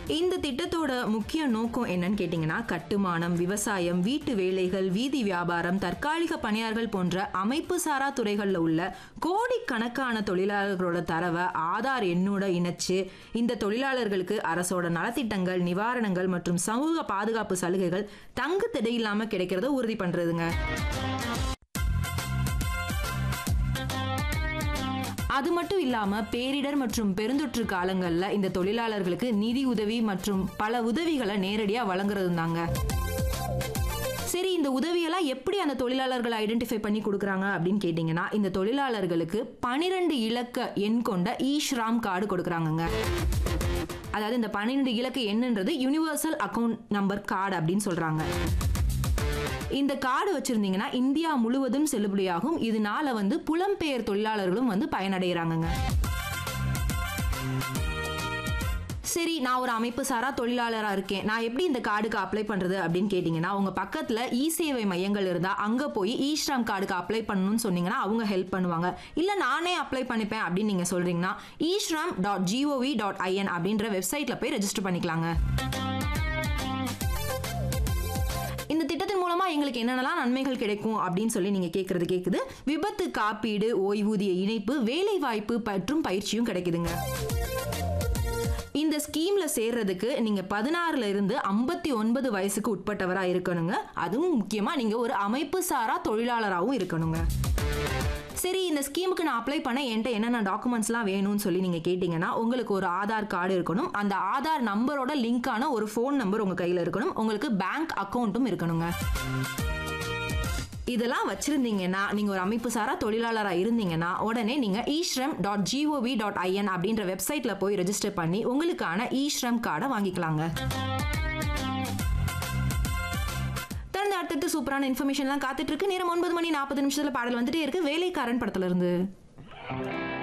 இந்த திட்டத்தோட முக்கிய நோக்கம் என்னன்னு கேட்டிங்கன்னா கட்டுமானம் விவசாயம் வீட்டு வேலைகள் வீதி வியாபாரம் தற்காலிக பணியாளர்கள் போன்ற அமைப்பு சாரா துறைகளில் உள்ள கோடிக்கணக்கான தொழிலாளர்களோட தரவை ஆதார் எண்ணோட இணைச்சு இந்த தொழிலாளர்களுக்கு அரசோட நலத்திட்டங்கள் நிவாரணங்கள் மற்றும் சமூக பாதுகாப்பு சலுகைகள் தங்கு தடை இல்லாம கிடைக்கிறத உறுதி பண்றதுங்க அது மட்டும் இல்லாம பேரிடர் மற்றும் பெருந்தொற்று காலங்கள்ல இந்த தொழிலாளர்களுக்கு நிதி உதவி மற்றும் பல உதவிகளை நேரடியா வழங்குறது தாங்க சரி இந்த உதவியெல்லாம் எப்படி அந்த தொழிலாளர்களை ஐடென்டிஃபை பண்ணி கொடுக்குறாங்க அப்படின்னு கேட்டிங்கன்னா இந்த தொழிலாளர்களுக்கு பனிரெண்டு இலக்க எண் கொண்ட ஈஷ்ராம் கார்டு கொடுக்குறாங்கங்க அதாவது இந்த பன்னிரெண்டு இலக்க எண்ணுன்றது யுனிவர்சல் அக்கவுண்ட் நம்பர் கார்டு அப்படின்னு சொல்றாங்க இந்த கார்டு வச்சிருந்தீங்கன்னா இந்தியா முழுவதும் செல்லுபடியாகும் இதனால வந்து புலம்பெயர் தொழிலாளர்களும் வந்து பயனடைகிறாங்கங்க சரி நான் ஒரு அமைப்பு சாரா தொழிலாளராக இருக்கேன் நான் எப்படி இந்த கார்டுக்கு அப்ளை பண்ணுறது அப்படின்னு கேட்டிங்கன்னா உங்கள் பக்கத்தில் இ சேவை மையங்கள் இருந்தால் அங்கே போய் இ ஸ்ராம் கார்டுக்கு அப்ளை பண்ணணும்னு சொன்னீங்கன்னா அவங்க ஹெல்ப் பண்ணுவாங்க இல்லை நானே அப்ளை பண்ணிப்பேன் அப்படின்னு நீங்கள் சொல்கிறீங்கன்னா eShram dot G O V dot I N அப்படின்ற வெப்சைட்டில் போய் ரெஜிஸ்டர் பண்ணிக்கலாங்க இந்த திட்டத்தின் மூலமா எங்களுக்கு என்னென்னலாம் நன்மைகள் கிடைக்கும் அப்படின்னு சொல்லி நீங்க கேட்கறது கேக்குது விபத்து காப்பீடு ஓய்வூதிய இணைப்பு வேலை வாய்ப்பு மற்றும் பயிற்சியும் கிடைக்குதுங்க இந்த ஸ்கீம்ல சேர்றதுக்கு நீங்க பதினாறுல இருந்து ஐம்பத்தி ஒன்பது வயசுக்கு உட்பட்டவரா இருக்கணுங்க அதுவும் முக்கியமா நீங்க ஒரு அமைப்பு சாரா தொழிலாளராகவும் இருக்கணுங்க சரி இந்த ஸ்கீமுக்கு நான் அப்ளை பண்ண என்கிட்ட என்னென்ன டாக்குமெண்ட்ஸ்லாம் வேணும்னு சொல்லி நீங்கள் கேட்டிங்கன்னா உங்களுக்கு ஒரு ஆதார் கார்டு இருக்கணும் அந்த ஆதார் நம்பரோட லிங்கான ஒரு ஃபோன் நம்பர் உங்கள் கையில் இருக்கணும் உங்களுக்கு பேங்க் அக்கௌண்ட்டும் இருக்கணுங்க இதெல்லாம் வச்சிருந்தீங்கன்னா நீங்கள் ஒரு அமைப்பு சாரா தொழிலாளராக இருந்தீங்கன்னா உடனே நீங்கள் eShram dot G O V dot I N அப்படின்ற வெப்சைட்டில் போய் ரெஜிஸ்டர் பண்ணி உங்களுக்கான ஈஸ்ரம் கார்டை வாங்கிக்கலாங்க தொடர்ந்து அடுத்தடுத்து சூப்பரான இன்ஃபர்மேஷன்லாம் காத்துட்டு இருக்கு நேரம் ஒன்பது மணி நாற்பது நிமிஷத்துல பாடல் வந்துட்டே இருக்கு வேலைக்காரன் படத்துல இருந்து